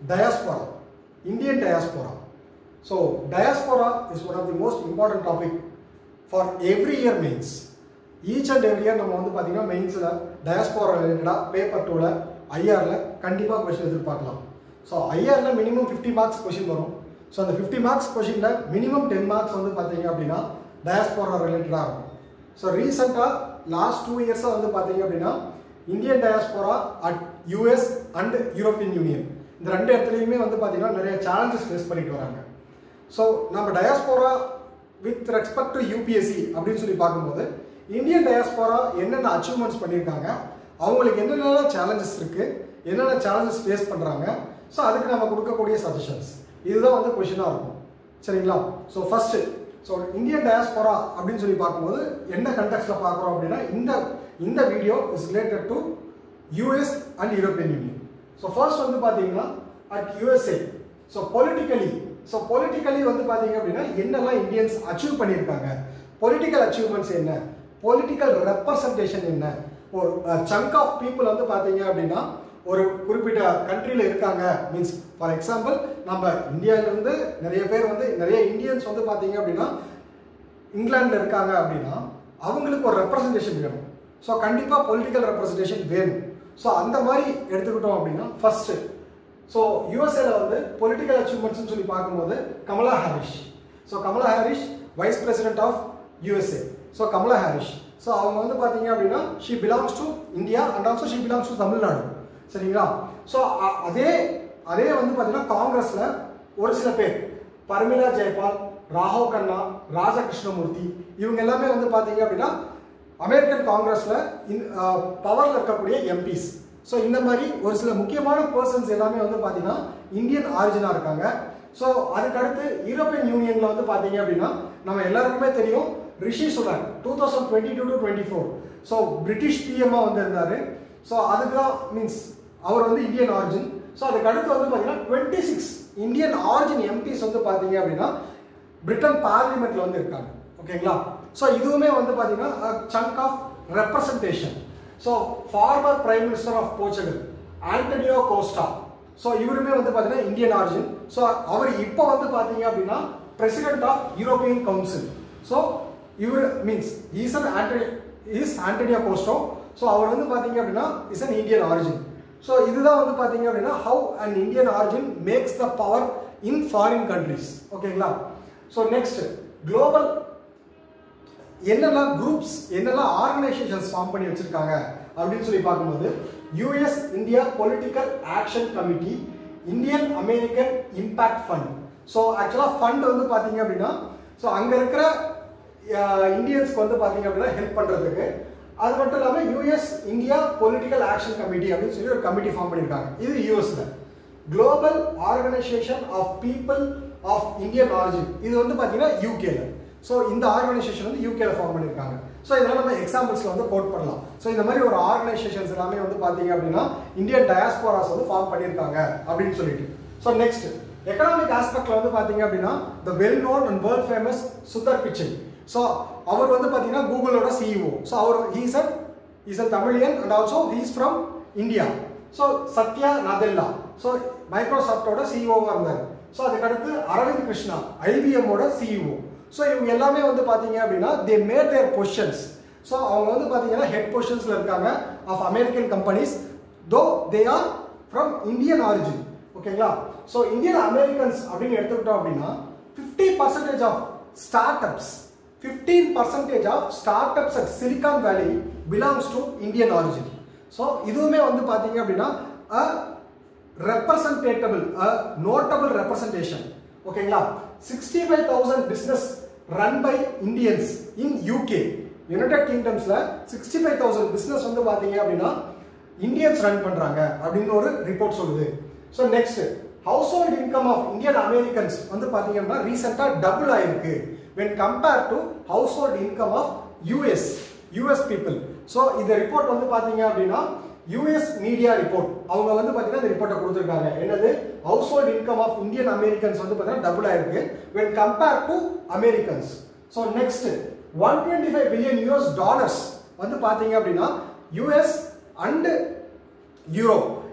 diaspora, Indian diaspora. So, diaspora is one of the most important topic for every year mains. Each and every year நம்ம வந்து பார்த்தீங்கன்னா மெயின்ஸில் diaspora ரிலேட்டடாக paper டூவில் ஐஆரில் கண்டிப்பாக question எதிர்பார்க்கலாம் so ஐஆரில் மினிமம் ஃபிஃப்டி மார்க்ஸ் கொஷின் வரும் so அந்த ஃபிஃப்டி மார்க்ஸ் கொஷினில் மினிமம் டென் மார்க்ஸ் வந்து பார்த்தீங்க அப்படின்னா டயஸ்போரா ரிலேட்டடாக இருக்கும் ஸோ ரீசெண்டாக லாஸ்ட் டூ இயர்ஸாக வந்து பார்த்தீங்க அப்படின்னா Indian diaspora at US and European union இந்த ரெண்டு இடத்துலையுமே வந்து பார்த்தீங்கன்னா நிறைய சேலஞ்சஸ் ஃபேஸ் பண்ணிட்டு வராங்க ஸோ நம்ம diaspora with respect to UPSC அப்படின்னு சொல்லி பார்க்கும்போது இந்தியன் டயாஸ்போரா என்னென்ன அச்சீவ்மெண்ட்ஸ் பண்ணியிருக்காங்க அவங்களுக்கு என்னென்ன சேலஞ்சஸ் இருக்குது என்னென்ன சேலஞ்சஸ் ஃபேஸ் பண்ணுறாங்க ஸோ அதுக்கு நம்ம கொடுக்கக்கூடிய சஜஷன்ஸ் இதுதான் வந்து கொஷினாக இருக்கும் சரிங்களா so first so Indian diaspora அப்படின்னு சொல்லி பார்க்கும்போது என்ன கண்டெக்ட்ல பார்க்குறோம் அப்படின்னா இந்த இந்த video is related to US and European union so first வந்து பார்த்தீங்கன்னா at USA so politically so politically வந்து பார்த்தீங்க அப்படின்னா என்னெல்லாம் இந்தியன்ஸ் அச்சீவ் பண்ணியிருக்காங்க பொலிட்டிக்கல் அச்சீவ்மெண்ட்ஸ் என்ன பொலிட்டிக்கல் ரெப்ரசன்டேஷன் என்ன ஒரு சங்க் ஆஃப் பீப்புள் வந்து பார்த்தீங்க அப்படின்னா ஒரு குறிப்பிட்ட கண்ட்ரியில் இருக்காங்க மீன்ஸ் ஃபார் எக்ஸாம்பிள் நம்ம இந்தியாவிலேருந்து நிறைய பேர் வந்து நிறைய இந்தியன்ஸ் வந்து பார்த்தீங்க அப்படின்னா இங்கிலாண்டில் இருக்காங்க அப்படின்னா அவங்களுக்கு ஒரு ரெப்ரசன்டேஷன் வேணும் ஸோ கண்டிப்பாக பொலிட்டிக்கல் ரெப்ரசன்டேஷன் வேணும் ஸோ அந்த மாதிரி எடுத்துக்கிட்டோம் அப்படின்னா ஃபர்ஸ்ட்டு ஸோ யூஎஸ்ஏல வந்து பொலிட்டிக்கல் அச்சீவ்மெண்ட்ஸ்னு சொல்லி பார்க்கும்போது Kamala Harris so Kamala Harris vice president of USA so Kamala Harris so அவங்க வந்து பார்த்தீங்க அப்படின்னா she belongs to India and also she belongs to Tamil Nadu சரிங்களா ஸோ அதே அதே வந்து பார்த்தீங்கன்னா காங்கிரஸில் ஒரு சில பேர் பர்மிளா ஜெயபால் ராகவ் கண்ணா ராஜகிருஷ்ணமூர்த்தி இவங்க எல்லாமே வந்து பார்த்தீங்க அப்படின்னா அமெரிக்கன் காங்கிரஸில் பவரில் இருக்கக்கூடிய எம்பிஸ் ஸோ இந்த மாதிரி ஒரு சில முக்கியமான பர்சன்ஸ் எல்லாமே வந்து பார்த்தீங்கன்னா இந்தியன் ஆரிஜினாக இருக்காங்க ஸோ அதுக்கடுத்து யூரோப்பியன் யூனியனில் வந்து பார்த்தீங்க அப்படின்னா நம்ம எல்லாருக்குமே தெரியும் Rishi Sunak two thousand twenty two to twenty four so British பிஎம்மாக வந்திருந்தாரு ஸோ அதுக்கு தான் மீன்ஸ் அவர் வந்து இந்தியன் ஆரிஜின் ஸோ அதுக்கு அடுத்து வந்து பார்த்தீங்கன்னா twenty six Indian origin MPs வந்து பார்த்தீங்க அப்படின்னா பிரிட்டன் பார்லிமெண்ட்ல வந்து இருக்காங்க ஓகேங்களா ஸோ இதுவுமே வந்து பார்த்தீங்கன்னா chunk of representation so former prime minister of Portugal Antonio Costa so இவருமே வந்து பார்த்தீங்கன்னா இந்தியன் ஆரிஜின் ஸோ அவர் இப்போ வந்து பார்த்தீங்க அப்படின்னா president of European council so இவர் means is an Antony is Antonio Costa so அவர் வந்து பார்த்தீங்க அப்படின்னா is an Indian origin so இதுதான் வந்து பார்த்தீங்க அப்படின்னா how an Indian origin makes the power in foreign countries ஓகேங்களா ஸோ நெக்ஸ்ட் குளோபல் என்னெல்லாம் குரூப்ஸ் என்னெல்லாம் ஆர்கனைசேஷன்ஸ் ஃபார்ம் பண்ணி வச்சிருக்காங்க அப்படின்னு சொல்லி பார்க்கும்போது US India political action committee Indian American impact fund so ஆக்சுவலாக ஃபண்ட் வந்து பார்த்தீங்க அப்படின்னா ஸோ அங்கே இருக்கிற இந்தியன்ஸ்க்கு வந்து பார்த்தீங்க அப்படின்னா ஹெல்ப் பண்ணுறதுக்கு அது மட்டும் இல்லாமல் US India political action committee அப்படின்னு சொல்லி ஒரு கமிட்டி ஃபார்ம் பண்ணியிருக்காங்க இது யூஎஸ்ல global organisation of people of Indian origin இது வந்து பார்த்தீங்கன்னா யூகேல ஸோ இந்த ஆர்கனைசேஷன் வந்து யூகேல ஃபார்ம் பண்ணியிருக்காங்க ஸோ இதெல்லாம் நம்ம எக்ஸாம்பிள்ஸ்ல வந்து கோட் பண்ணலாம் ஸோ இந்த மாதிரி ஒரு ஆர்கனைசேஷன்ஸ் எல்லாமே வந்து பார்த்தீங்க அப்படின்னா இந்தியன் டயாஸ்போராஸ் வந்து ஃபார்ம் பண்ணியிருக்காங்க அப்படின்னு சொல்லிட்டு ஸோ நெக்ஸ்ட் எக்கனாமிக் ஆஸ்பெக்ட்ல வந்து பார்த்தீங்க அப்படின்னா the well known and world famous Sundar Pichai so அவர் வந்து பார்த்தீங்கன்னா கூகுளோட சிஇஓ ஸோ அவர் he's a is a Tamilian and also he's from India so Satya Nadella so மைக்ரோசாஃப்டோட சிஇஓவாக இருந்தார் ஸோ அதுக்கடுத்து அரவிந்த் கிருஷ்ணா ஐபிஎம்மோட சிஇஓ ஸோ இவங்க எல்லாமே வந்து பார்த்தீங்க அப்படின்னா they made their positions so அவங்க வந்து பார்த்தீங்கன்னா ஹெட் பொசிஷன்ஸில் இருக்காங்க of American companies though they are from Indian origin ஓகேங்களா ஸோ இந்தியன் அமெரிக்கன்ஸ் அப்படின்னு எடுத்துக்கிட்டோம் அப்படின்னா fifty percentage of start ups fifteen percentage of start ups at Silicon Valley belongs to Indian origin so இதுவுமே வந்து பார்த்தீங்க அப்படின்னா a representatable a notable representation ஓகேங்களா sixty five thousand business run by Indians in UK United கிங்டம்ஸில் sixty five thousand business வந்து பார்த்தீங்க அப்படின்னா Indians run பண்ணுறாங்க அப்படின்னு ஒரு ரிப்போர்ட் சொல்லுது so next house hold income of Indian Americans வந்து பார்த்தீங்க அப்படின்னா ரீசெண்டாக டபுள் ஆயிருக்கு when compare to house hold income of US US people so இந்த ரிப்போர்ட் வந்து பார்த்தீங்க அப்படின்னா யூஎஸ் மீடியா ரிப்போர்ட் அவங்க வந்து பார்த்தீங்கன்னா இந்த ரிப்போர்ட்டை கொடுத்துருக்காங்க என்னது house hold income of Indian Americans வந்து பார்த்தீங்கன்னா டபுள் ஆயிருக்கு when compare to Americans so next one twenty five billion US dollars வந்து பார்த்தீங்க அப்படின்னா யூஎஸ் அண்டு யூரோப்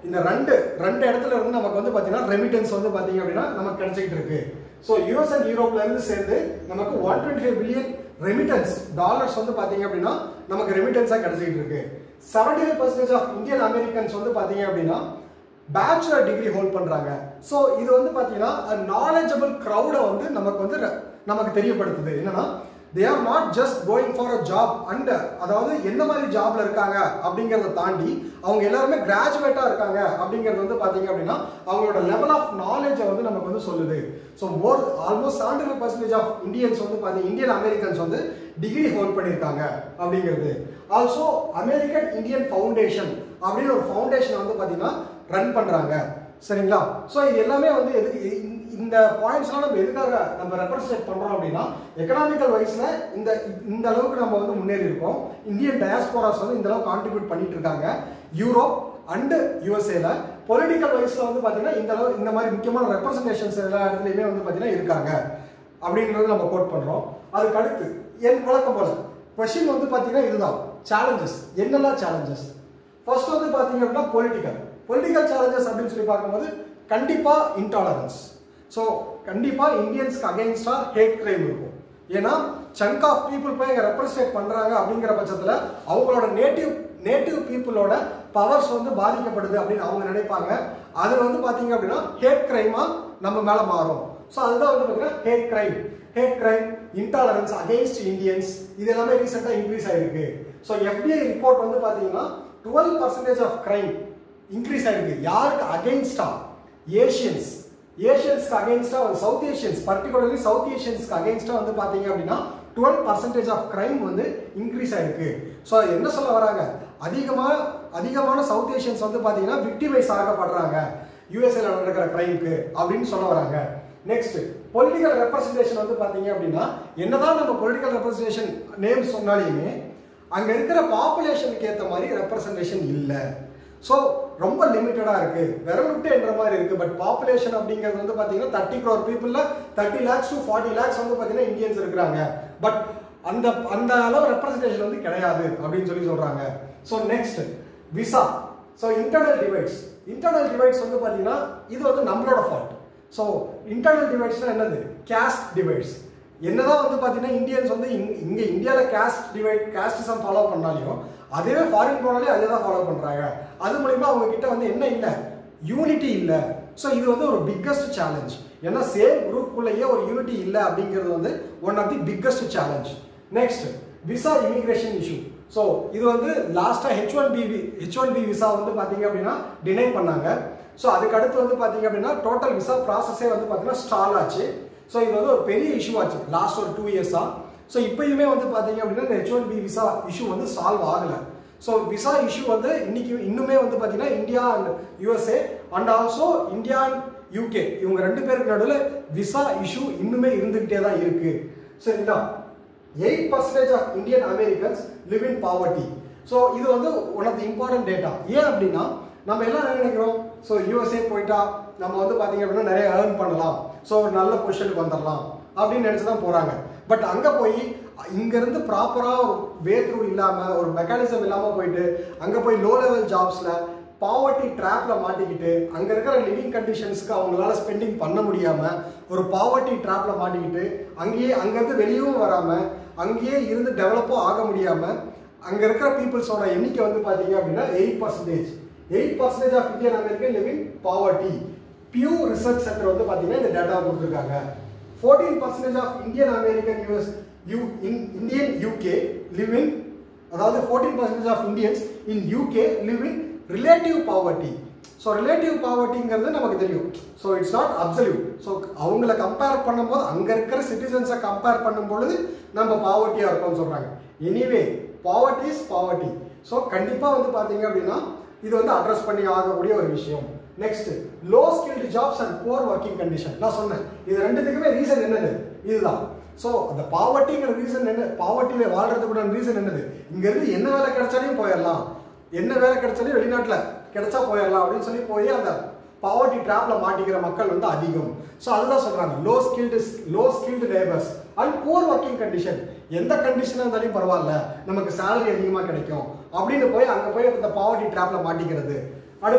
இந்த ரெண்டு ரெண்டு இடத்துல இருந்து நமக்கு வந்து பார்த்தீங்கன்னா ரெமிட்டன்ஸ் வந்து பார்த்தீங்க அப்படின்னா நமக்கு கிடைச்சிக்கிட்டு இருக்கு ஸோ யூஎஸ் அண்ட் யூரோப்ல இருந்து சேர்ந்து நமக்கு one twenty five billion remittance dollars வந்து பார்த்தீங்க அப்படின்னா நமக்கு ரெமிட்டன்ஸாக கிடைச்சிக்கிட்டு இருக்கு seventy five percentage of Indian Americans வந்து பார்த்தீங்க அப்படின்னா பேச்சுலர் டிகிரி ஹோல்ட் பண்றாங்க ஸோ இது வந்து பார்த்தீங்கன்னா நாலேஜபிள் க்ரௌடை வந்து நமக்கு வந்து ர- நமக்கு தெரியப்படுத்துது என்னன்னா they are not just going for a job and அதாவது என்ன மாதிரி ஜாப்ல இருக்காங்க அப்படிங்கிறத தாண்டி அவங்க எல்லாருமே கிராஜுவேட்டா இருக்காங்க அப்படிங்கிறது வந்து பாத்தீங்க அப்படின்னா அவங்களோட லெவல் ஆஃப் நாலேஜை வந்து நமக்கு வந்து சொல்லுது so more almost seventy five percentage of Indians வந்து பாத்தீங்க இந்தியன் அமெரிக்கன்ஸ் வந்து டிகிரி ஹோல்ட் பண்ணியிருக்காங்க அப்படிங்கிறது ஆல்சோ அமெரிக்கன் இந்தியன் ஃபவுண்டேஷன் அப்படின்னு ஒரு ஃபவுண்டேஷன் வந்து பாத்தீங்கன்னா ரன் பண்றாங்க சரிங்களா ஸோ இது எல்லாமே வந்து எதுக்கு இந்த- இந்த பாயிண்ட்ஸ்லாம் நம்ம எதுக்காக நம்ம ரெப்ரசன்ட் பண்றோம் அப்படின்னா எக்கனாமிக்கல் வைஸ்ல இந்த இந்த அளவுக்கு நம்ம வந்து முன்னேறி இருக்கோம் இந்தியன் டயாஸ்போராஸ் வந்து இந்த அளவுக்கு கான்ட்ரிபியூட் பண்ணிட்டு இருக்காங்க யூரோப் அண்ட் யூஎஸ்ஏல பொலிட்டிக்கல் வைஸ்ல வந்து பாத்தீங்கன்னா இந்த அளவு இந்த மாதிரி முக்கியமான ரெப்ரசன்டேஷன்ஸ் எல்லா இடத்துலையுமே வந்து பாத்தீங்கன்னா இருக்காங்க அப்படிங்கிறது நம்ம கோட் பண்றோம் அதுக்கு அடுத்து என் வழக்கம் போல கொஸ்டின் வந்து பாத்தீங்கன்னா இதுதான் சேலஞ்சஸ் என்னெல்லாம் சேலஞ்சஸ் ஃபர்ஸ்ட் வந்து பாத்தீங்க அப்படின்னா பொலிட்டிக்கல் பொலிட்டிக்கல் சேலஞ்சஸ் அப்படின்னு சொல்லி பார்க்கும்போது கண்டிப்பா இன்டாலரன்ஸ் ஸோ கண்டிப்பா இந்தியன்ஸ்க்கு அகைன்ஸ்டா ஹேட் கிரைம் இருக்கும் ஏன்னா சங்க் ஆஃப் பீப்புள் போய் இங்கே ரெப்ரசன்ட் பண்றாங்க அப்படிங்கிற பட்சத்தில் அவங்களோட நேட்டிவ் நேட்டிவ் பீப்புளோட பவர்ஸ் வந்து பாதிக்கப்படுது அப்படின்னு அவங்க நினைப்பாங்க அது வந்து பாத்தீங்க அப்படின்னா ஹேட் கிரைமா நம்ம மேல மாறும் ஸோ அதுதான் வந்து பார்த்தீங்கன்னா hate crime hate crime intolerance against Indians இது எல்லாமே ரீசெண்டாக இன்க்ரீஸ் ஆயிருக்கு ஸோ எஃபிஐ ரிப்போர்ட் வந்து பார்த்தீங்கன்னா twelve percentage of crime increase ஆயிருக்கு யாருக்கு அகெயின்ஸ்டா ஏஷியன்ஸ் ஏஷியன்ஸ்க்கு அகெயின்ஸ்டா சவுத் ஏஷியன்ஸ் பர்டிகுலர்லி சவுத் ஏஷியன்ஸ்க்கு அகெயின்ஸ்டா வந்து பாத்தீங்க அப்படின்னா டுவெல் பர்சன்டேஜ் ஆஃப் கிரைம் வந்து இன்க்ரீஸ் ஆயிருக்கு ஸோ என்ன சொல்ல வராங்க அதிகமாக அதிகமான சவுத் ஏஷியன்ஸ் வந்து பாத்தீங்கன்னா விக்டிமைஸ் ஆகப்படுறாங்க யூஎஸ்ஏல நடக்கிற கிரைம்க்கு அப்படின்னு சொல்ல வராங்க நெக்ஸ்ட் பொலிட்டிக்கல் ரெப்ரசன்டேஷன் வந்து பாத்தீங்க அப்படின்னா என்னதான் நம்ம பொலிட்டிக்கல் ரெப்ரசன்டேஷன் நேம் சொன்னாலுமே அங்க இருக்கிற பாப்புலேஷனுக்கு ஏத்த மாதிரி ரெப்ரசன்டேஷன் இல்ல ஸோ ரொம்ப லிமிட்டடா இருக்கு விரல் விட்டு என்ற மாதிரி இருக்கு பட் பாப்புலேஷன் அப்படிங்கிறது வந்து பாத்தீங்கன்னா தேர்ட்டி க்ரோர் பீப்புள்ல thirty lakhs to forty lakhs வந்து பாத்தீங்கன்னா இந்தியன்ஸ் இருக்கிறாங்க பட் அந்த அந்த அளவு ரெப்ரசன்டேஷன் வந்து கிடையாது அப்படின்னு சொல்லி சொல்றாங்க so next visa so internal divides internal divides வந்து பாத்தீங்கன்னா இது வந்து நம்மளோட ஃபால்ட் ஸோ இன்டர்னல் டிவைட்ஸ்னா என்னது கேஸ்ட் டிவைட்ஸ் என்னதான் வந்து பாத்தீங்கன்னா இந்தியன்ஸ் வந்து இங்க இங்க இந்தியாவில் கேஸ்ட் டிவைட் கேஸ்டிசம் ஃபாலோ பண்ணாலையும் அதுவே ஃபாரின் போனாலே அதே தான் ஃபாலோ பண்றாங்க அது மூலியமா அவங்க கிட்ட வந்து என்ன இல்லை யூனிட்டி இல்லை ஸோ இது வந்து ஒரு பிக்கஸ்ட் சேலஞ்ச் ஏன்னா சேம் குரூப்புக்குள்ளேயே ஒரு யூனிட்டி இல்லை அப்படிங்கிறது வந்து one of the biggest challenge next visa immigration issue so இது வந்து லாஸ்ட்டாக H one B H one B visa வந்து பார்த்தீங்க அப்படின்னா டினை பண்ணாங்க ஸோ அதுக்கு அடுத்து வந்து பார்த்தீங்க அப்படின்னா டோட்டல் விசா ப்ராசஸே வந்து பார்த்தீங்கன்னா ஸ்டால் ஆச்சு ஸோ இது வந்து ஒரு பெரிய இஷ்யூ ஆச்சு லாஸ்ட் ஒரு டூ இயர்ஸாக ஸோ இப்பயுமே வந்து பார்த்தீங்க அப்படின்னா இந்த H one B visa issue வந்து சால்வ் ஆகலை ஸோ விசா இஷ்யூ வந்து இன்னைக்கு இன்னுமே வந்து பார்த்தீங்கன்னா India and USA and also India and UK இவங்க ரெண்டு பேருக்கு நடுவில் விசா இஷ்யூ இன்னுமே இருந்துகிட்டே தான் இருக்கு சரிங்களா eight percentage of Indian Americans live in poverty so இது வந்து one of the important data ஏன் அப்படின்னா நம்ம எல்லாம் என்ன நினைக்கிறோம் ஸோ யூஎஸ்ஏ போயிட்டா நம்ம வந்து பார்த்தீங்க அப்படின்னா நிறைய ஏர்ன் பண்ணலாம் ஸோ ஒரு நல்ல பொசிஷனுக்கு வந்துடலாம் அப்படின்னு நினச்சி தான் போகிறாங்க பட் அங்கே போய் இங்கேருந்து ப்ராப்பராக ஒரு வே த்ரூ இல்லாமல் ஒரு மெக்கானிசம் இல்லாமல் போயிட்டு அங்கே போய் லோ லெவல் ஜாப்ஸில் பாவர்ட்டி ட்ராப்ல மாட்டிக்கிட்டு அங்க இருக்கிற லிவிங் கண்டிஷன்ஸ்க்கு அவங்களால ஸ்பெண்டிங் பண்ண முடியாம ஒரு பாவர்ட்டி ட்ராப்ல மாட்டிக்கிட்டு அங்கேயே அங்கிருந்து வெளியவும் வராம அங்கேயே இருந்து டெவலப்பும் ஆக முடியாம அங்க இருக்கிற பீப்புள்ஸோட எண்ணிக்கை வந்து பாத்தீங்க அப்படின்னா eight percentage eight percentage of Indian American living poverty Pew Research Center வந்து பாத்தீங்கன்னா இந்த டேட்டா கொடுத்துருக்காங்க fourteen percentage of Indian American US U Indian UK live in அதாவது fourteen percentage of Indians in UK live in relative poverty so relative பாவர்ட்டிங்கிறது நமக்கு தெரியும் so it's not absolute so அவங்கள compare பண்ணும்போது அங்கே இருக்கிற சிட்டிசன்ஸை கம்பேர் பண்ணும்பொழுது நம்ம பாவர்ட்டியாக இருக்கோம்னு சொல்கிறாங்க anyway poverty is poverty so கண்டிப்பாக வந்து பார்த்தீங்க அப்படின்னா இது வந்து அட்ரஸ் பண்ணி ஆகக்கூடிய ஒரு விஷயம் next low skilled jobs and poor working condition நான் சொன்னேன் இது ரெண்டுத்துக்குமே ரீசன் என்னது இதுதான் ஸோ அந்த பாவர்ட்டிங்கிற ரீசன் என்ன பாவர்ட்டியில வாழ்றதுக்கு ரீசன் என்னது இங்கேருந்து என்ன வேலை கிடைச்சாலையும் போயிடலாம் என்ன வேலை கிடைச்சாலும் வெளிநாட்டில் கிடைச்சா போயிடலாம் அப்படின்னு சொல்லி போய் அந்த பாவர்ட்டி ட்ராப்ல மாட்டிக்கிற மக்கள் வந்து அதிகம் ஸோ அதுதான் சொல்றாங்க low skilled low skilled labours and poor working condition எந்த கண்டிஷனாக இருந்தாலும் பரவாயில்ல நமக்கு சேலரி அதிகமாக கிடைக்கும் அப்படின்னு போய் அங்கே போய் இந்த பாவர்ட்டி ட்ராப்ல மாட்டிக்கிறது அடுத்து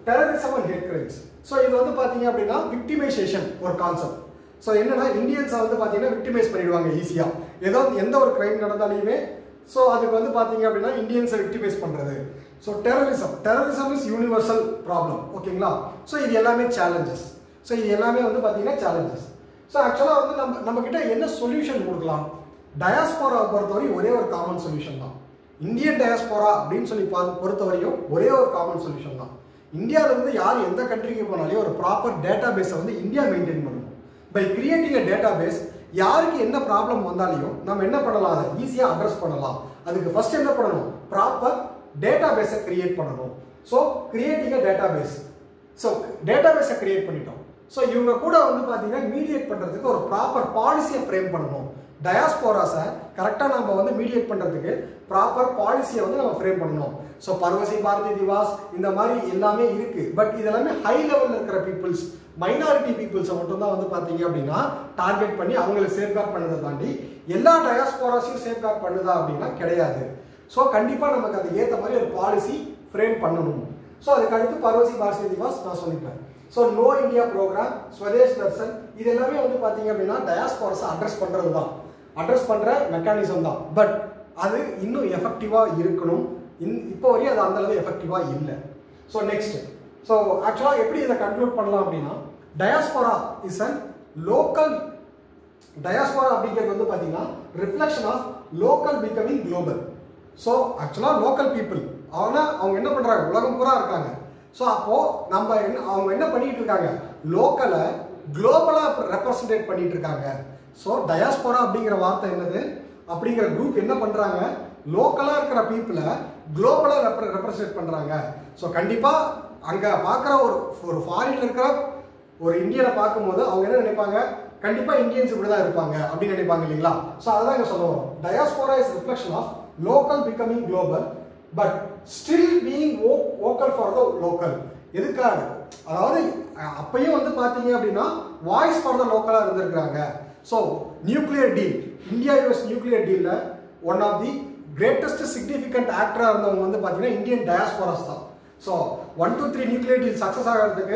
terrorism and hate crimes so இது வந்து பார்த்தீங்க அப்படின்னா விக்டிமைசேஷன் ஒரு கான்செப்ட் ஸோ என்னன்னா இந்தியன்ஸை வந்து பார்த்தீங்கன்னா விக்டிமைஸ் பண்ணிடுவாங்க ஈஸியாக ஏதோ எந்த ஒரு கிரைம் நடந்தாலுமே ஸோ அதுக்கு வந்து பார்த்தீங்க அப்படின்னா இந்தியன்ஸை விக்டிமைஸ் பண்ணுறது so terrorism terrorism is universal problem ஓகேங்களா ஸோ இது எல்லாமே சேலஞ்சஸ் ஸோ இது எல்லாமே வந்து பார்த்தீங்கன்னா சேலஞ்சஸ் ஸோ ஆக்சுவலாக வந்து நம்ம நம்ம கிட்ட என்ன சொல்யூஷன் கொடுக்கலாம் டயாஸ்போரா பொறுத்தவரை ஒரே ஒரு காமன் சொல்யூஷன் தான் இந்தியன் டயாஸ்போரா அப்படின்னு சொல்லி பா- பொறுத்தவரையும் ஒரே ஒரு காமன் சொல்யூஷன் தான் இந்தியாவில இருந்து யார் எந்த கண்ட்ரிக்கு போனாலும் ஒரு ப்ராப்பர் டேட்டா பேஸை வந்து இந்தியா மெயின்டைன் பண்ணணும் by creating a data base யாருக்கு என்ன ப்ராப்ளம் வந்தாலையும் நம்ம என்ன பண்ணலாம் அதை ஈஸியாக அட்ரஸ் பண்ணலாம் அதுக்கு ஃபர்ஸ்ட் என்ன பண்ணணும் ப்ராப்பர் டேட்டா பேஸை கிரியேட் பண்ணணும் so creating a data base so data பேஸை கிரியேட் பண்ணிட்டோம் ஸோ இவங்க கூட வந்து பார்த்தீங்கன்னா மீடியேட் பண்ணுறதுக்கு ஒரு ப்ராப்பர் பாலிசியை ஃப்ரேம் பண்ணணும் டயாஸ்போராஸை கரெக்டாக நம்ம வந்து மீடியேட் பண்ணுறதுக்கு ப்ராப்பர் பாலிசியை வந்து நம்ம ஃப்ரேம் பண்ணணும் ஸோ பர்வசி பாரதி திவாஸ் இந்த மாதிரி எல்லாமே இருக்கு பட் இதெல்லாமே ஹை லெவலில் இருக்கிற பீப்புள்ஸ் மைனாரிட்டி பீப்புள்ஸை மட்டும்தான் வந்து பார்த்தீங்க அப்படின்னா டார்கெட் பண்ணி அவங்களை சேஃப்கார்ட் பண்ணதை தாண்டி எல்லா டயாஸ்போராஸையும் சேஃப்கார்ட் பண்ணுதா அப்படின்னா கிடையாது ஸோ கண்டிப்பாக நமக்கு அதுக்கு ஏற்ற மாதிரி ஒரு பாலிசி ஃப்ரேம் பண்ணணும் ஸோ அதுக்கு அடுத்து பர்வசி பாரதி திவாஸ் நான் சொல்லிட்டேன் so Know India programme Swadesh Darshan இது எல்லாமே வந்து பார்த்தீங்க அப்படின்னா டயாஸ்போரஸை அட்ரஸ் பண்ணுறது தான் அட்ரஸ் பண்ணுற மெக்கானிசம் தான் பட் அது இன்னும் எஃபெக்டிவாக இருக்கணும் இன் இப்போ வரையும் அது அந்த அளவு எஃபெக்டிவாக இல்லை ஸோ நெக்ஸ்ட் ஸோ ஆக்சுவலாக எப்படி இதை கன்க்ளூட் பண்ணலாம் அப்படின்னா diaspora is an local diaspora அப்படிங்கிறது வந்து பார்த்தீங்கன்னா reflection of local becoming global so ஆக்சுவலாக லோக்கல் பீப்புள் ஆனால் அவங்க என்ன பண்ணுறாங்க உலகம் பூரா இருக்காங்க ஸோ அப்போது நம்ம என்ன அவங்க என்ன பண்ணிட்டு இருக்காங்க லோக்கலை குளோபலாக ரெப்ரசன்டேட் பண்ணிட்டு இருக்காங்க ஸோ டயாஸ்போரா அப்படிங்கிற வார்த்தை என்னது அப்படிங்கிற குரூப் என்ன பண்ணுறாங்க லோக்கலாக இருக்கிற பீப்புளை குளோபலாக ரெப்ர ரெப்ரசன்டேட் பண்ணுறாங்க ஸோ கண்டிப்பாக அங்கே பார்க்குற ஒரு ஒரு ஃபாரின்ல இருக்கிற ஒரு இந்தியனை பார்க்கும்போது அவங்க என்ன நினைப்பாங்க கண்டிப்பா இந்தியன்ஸ் இப்படி தான் இருப்பாங்க அப்படின்னு நினைப்பாங்க இல்லைங்களா ஸோ அதுதான் இங்க சொல்ல வரோம் diaspora is reflection of local becoming global but still being vocal for the local எதுக்காக அதாவது அஹ், அப்பயும் வந்து பார்த்தீங்க அப்படின்னா வாய்ஸ் ஃபார் த லோக்கலாக இருந்திருக்கிறாங்க so nuclear deal India US nuclear டீலில் one of the greatest significant ஆக்டராக இருந்தவங்க வந்து பார்த்தீங்கன்னா இந்தியன் டயாஸ்போராஸ் தான் so one two three nuclear deal success ஆகிறதுக்கு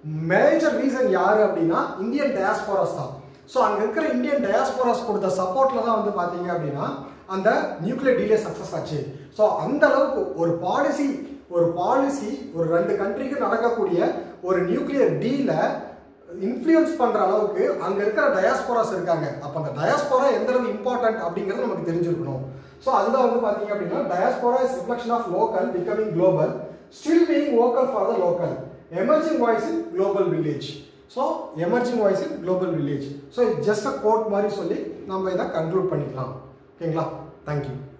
மேஜர் ரீசன் யாரு அப்படின்னா இந்தியன் டயாஸ்போராஸ் தான் ஸோ அங்கே இருக்கிற இந்தியன் டயாஸ்போராஸ் கொடுத்த சப்போர்ட்ல தான் வந்து பார்த்தீங்க அப்படின்னா அந்த நியூக்ளியர் டீலே சக்ஸஸ் ஆச்சு ஸோ அந்த அளவுக்கு ஒரு பாலிசி ஒரு பாலிசி ஒரு ரெண்டு கண்ட்ரிக்கு நடக்கக்கூடிய ஒரு நியூக்ளியர் டீலை இன்ஃப்ளூயன்ஸ் பண்ற அளவுக்கு அங்க இருக்கிற டயாஸ்போராஸ் இருக்காங்க அப்ப அந்த டயாஸ்போரா எந்த அளவு இம்பார்ட்டன்ட் அப்படிங்கிறது நமக்கு தெரிஞ்சிருக்கணும் ஸோ அதுதான் வந்து பாத்தீங்க அப்படின்னா diaspora is reflection of local becoming global still being vocal for the local emerging voice in global village so emerging voice in global village so just a quote மாதிரி சொல்லி நம்ம இதை கன்க்ளூட் பண்ணிக்கலாம் ஓகேங்களா தேங்க்யூ